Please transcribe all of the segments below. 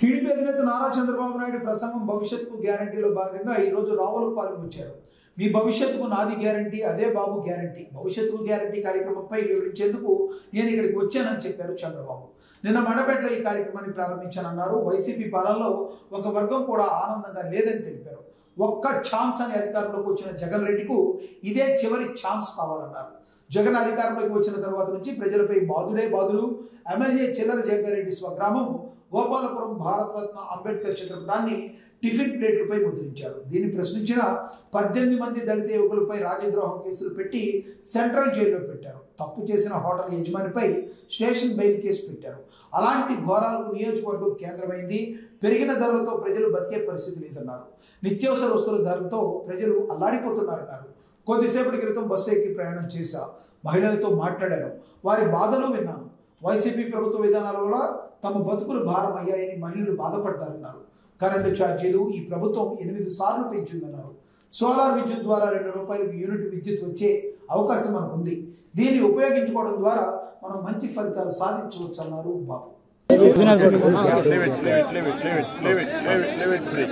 TDP అధినేత నారా చంద్రబాబు నాయుడు ప్రసంగం భవిష్యత్తుకు గ్యారంటీలో భాగంగా ఈ రోజు రావులపాలెం వచ్చారు మీ భవిష్యత్తుకు నాది గ్యారంటీ అదే బాబు గ్యారంటీ భవిష్యత్తుకు గ్యారంటీ కార్యక్రమంపై వివరించేందుకు నేను ఇక్కడికి వచ్చానని చెప్పారు చంద్రబాబు నిన్న మండపేటలో ఈ కార్యక్రమాన్ని ప్రారంభించానన్నారు వైసీపీ పాలనలో ఒక వర్గం కూడా ఆనందంగా లేదని తెలిపారు ఒక్క ఛాన్స్ అని అధికారంలోకి వచ్చిన జగన్ రెడ్డికు ఇదే చివరి ఛాన్స్ కావాలన్నారు జగన్ అధికారంలోకి వచ్చిన తర్వాత నుంచి ప్రజలపై బాధుడే బాధుడు ఎమ్మెల్యే చిల్లర జగ్గారెడ్డి స్వగ్రామం గోపాలపురం భారతరత్న అంబేద్కర్ చిత్రపటాన్ని టిఫిన్ ప్లేట్లపై ముద్రించారు దీన్ని ప్రశ్నించిన పద్దెనిమిది మంది దళిత యువకులపై రాజద్రోహం కేసులు పెట్టి సెంట్రల్ జైల్లో పెట్టారు తప్పు చేసిన హోటల్ యజమానిపై స్టేషన్ బెయిల్ కేసు పెట్టారు అలాంటి ఘోరాలకు నియోజకవర్గం కేంద్రమైంది పెరిగిన ధరలతో ప్రజలు బతికే పరిస్థితి లేదన్నారు నిత్యావసర వస్తువుల ధరలతో ప్రజలు అల్లాడిపోతున్నారన్నారు కొద్దిసేపటి క్రితం బస్సు ఎక్కి ప్రయాణం చేశా మహిళలతో మాట్లాడాను వారి బాధలు విన్నాను వైసీపీ ప్రభుత్వ విధానాల వల్ల తమ బతుకులు భారం అయ్యాయని మహిళలు బాధపడ్డారన్నారు కరెంటు ఛార్జీలు ఈ ప్రభుత్వం ఎనిమిది సార్లు పెంచిందన్నారు సోలార్ విద్యుత్ ద్వారా రెండు రూపాయలకు యూనిట్ విద్యుత్ వచ్చే అవకాశం మనకు ఉంది దీన్ని ఉపయోగించుకోవడం ద్వారా మనం మంచి ఫలితాలు సాధించవచ్చు అన్నారు బాబు Leave it, leave it, leave it, leave it, leave it, leave it, leave it, leave it free.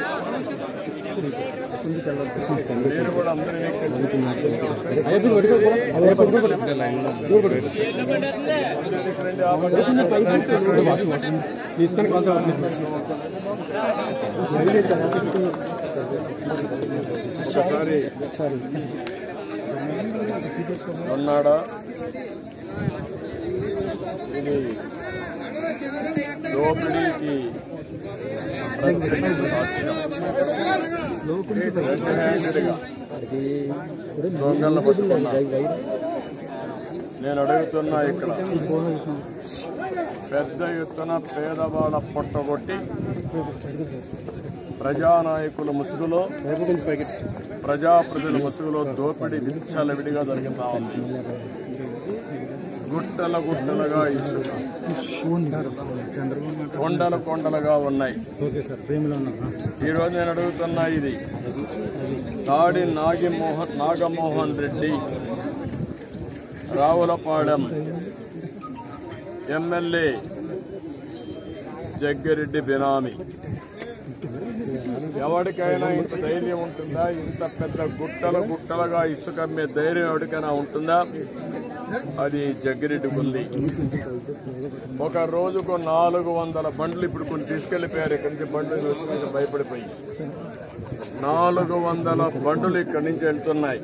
మీరు కూడా అందరూ ఒకసారి ఉన్నాడా ఇది దోపిడీకి ప్రత్యక్ష సాక్ష్యం రెండు హ్యాండెడ్గా దొంగలను పట్టుకున్నా నేను అడుగుతున్నా ఇక్కడ పెద్ద ఎత్తున పేదవాళ్ళ పొట్టగొట్టి ప్రజానాయకుల ముసుగులో ప్రజాప్రజల ముసుగులో దోపిడీ విచ్చలవిడిగా జరుగుతా ఉంది గుట్టల గుట్టలుగా ఇసుక కొండల కొండలుగా ఉన్నాయి ఈ రోజు నేను అడుగుతున్నా ఇది తాడి నాగిమోహన్ నాగమోహన్ రెడ్డి రావులపాలెం ఎమ్మెల్యే జగ్గిరెడ్డి బినామీ ఎవరికైనా ఇంత ధైర్యం ఉంటుందా ఇంత పెద్ద గుట్టలు గుట్టలుగా ఇసుక అమ్మే ధైర్యం ఎవరికైనా ఉంటుందా అది జగ్గిరెడ్డికి ఉంది ఒక రోజుకు నాలుగు వందల బండ్లు ఇప్పుడు కొన్ని తీసుకెళ్లిపోయారు ఇక్కడి నుంచి బండ్లు వస్తున్నాయి భయపడిపోయి నాలుగు వందల బండ్లు ఇక్కడి నుంచి వెళ్తున్నాయి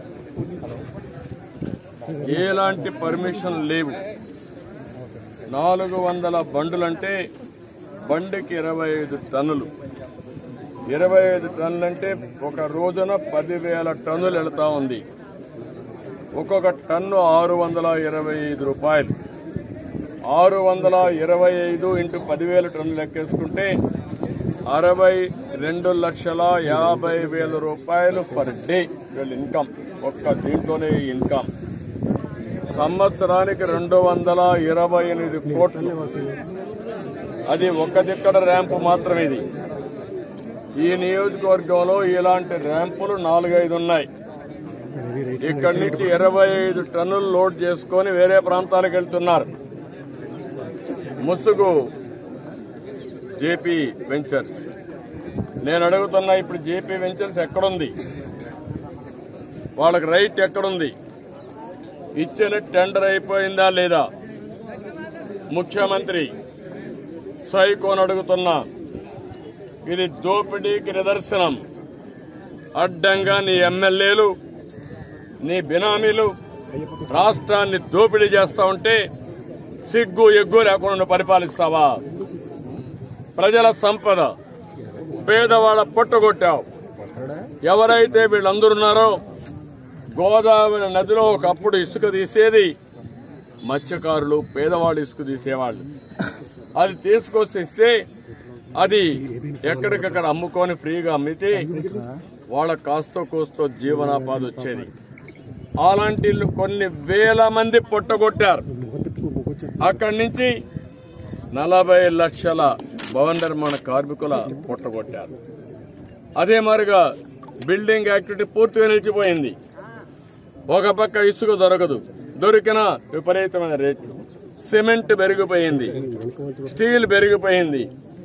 ఎలాంటి పర్మిషన్ లేవు నాలుగు వందల బండులంటే బండికి ఇరవై ఐదు టన్నులు ఇరవై ఐదు టన్నులంటే ఒక రోజున పదివేల టన్నులు వెళ్తా ఉంది ఒక్కొక్క టన్ను ఆరు వందల ఇరవై ఐదు రూపాయలు ఆరు వందల ఇరవై ఐదు ఇంటూ పదివేల టన్నులు లెక్కేసుకుంటే అరవై రెండు లక్షల యాభై వేల రూపాయలు పర్ డే వీళ్ళ ఇన్కమ్ ఒక్క దీంట్లోనే ఇన్కమ్ సంవత్సరానికి రెండు వందల ఇరవై ఎనిమిది కోట్లు అది ఒక దిక్కడ ర్యాంపు మాత్రమే ఇది ఈ నియోజకవర్గంలో ఇలాంటి ర్యాంపులు నాలుగైదు ఉన్నాయి ఇక్కడి నుంచి ఇరవై ఐదు టన్నులు లోడ్ చేసుకొని వేరే ప్రాంతాలకు వెళ్తున్నారు ముసుగు జేపీ వెంచర్స్ నేను అడుగుతున్నా ఇప్పుడు జేపీ వెంచర్స్ ఎక్కడుంది వాళ్ళకి రైట్ ఎక్కడుంది ఇచ్చిన టెండర్ అయిపోయిందా లేదా ముఖ్యమంత్రి సైకోన్ అడుగుతున్నా ఇది దోపిడీకి నిదర్శనం అడ్డంగా నీ ఎమ్మెల్యేలు నీ బినామీలు రాష్ట్రాన్ని దోపిడీ చేస్తా ఉంటే సిగ్గు ఎగ్గు లేకుండా పరిపాలిస్తావా ప్రజల సంపద పేదవాళ్ళ పొట్టగొట్టావు ఎవరైతే వీళ్ళందరున్నారో గోదావరి నదిలో ఒకప్పుడు ఇసుక తీసేది మత్స్యకారులు పేదవాళ్ళు ఇసుక తీసేవాళ్ళు అది తీసుకొచ్చి ఇస్తే అది ఎక్కడికక్కడ అమ్ముకొని ఫ్రీగా అమ్మితే వాళ్ళ కాస్తో కోస్తో జీవనాపాధి వచ్చేది అలాంటి ఇల్లు కొన్ని వేల మంది పొట్టగొట్టారు అక్కడి నుంచి నలభై లక్షల భవన నిర్మాణ కార్మికుల పొట్టగొట్టారు అదే మాదిరిగా బిల్డింగ్ యాక్టివిటీ పూర్తిగా నిలిచిపోయింది ఒక పక్క ఇసుక దొరకదు దొరికిన విపరీతమైన రేట్లు సిమెంట్ పెరిగిపోయింది స్టీల్ పెరిగిపోయింది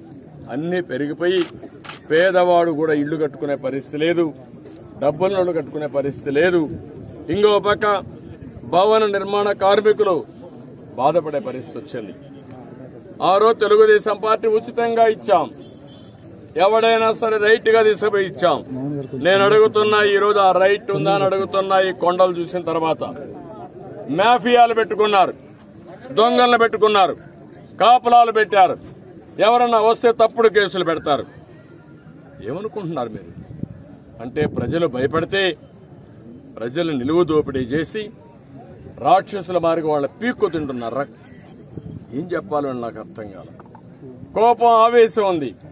అన్నీ పెరిగిపోయి పేదవాడు కూడా ఇల్లు కట్టుకునే పరిస్థితి లేదు డబ్బులను కట్టుకునే పరిస్థితి లేదు ఇంకో పక్క భవన నిర్మాణ కార్మికులు బాధపడే పరిస్థితి వచ్చింది ఆ రోజు తెలుగుదేశం పార్టీ ఉచితంగా ఇచ్చాం ఎవడైనా సరే రైట్ గా తీసుకుపోయి ఇచ్చాం నేను అడుగుతున్నా ఈ రోజు ఆ రైట్ ఉందా అని అడుగుతున్నా ఈ కొండలు చూసిన తర్వాత మాఫియాలు పెట్టుకున్నారు దొంగలను పెట్టుకున్నారు కాపలాలు పెట్టారు ఎవరన్నా వస్తే తప్పుడు కేసులు పెడతారు ఏమనుకుంటున్నారు మీరు అంటే ప్రజలు భయపడితే ప్రజలు నిలువు దోపిడీ చేసి రాక్షసుల మారిగా వాళ్ళ పీక్కు తింటున్నారు ఏం చెప్పాలో నాకు అర్థం కాదు కోపం ఆవేశం ఉంది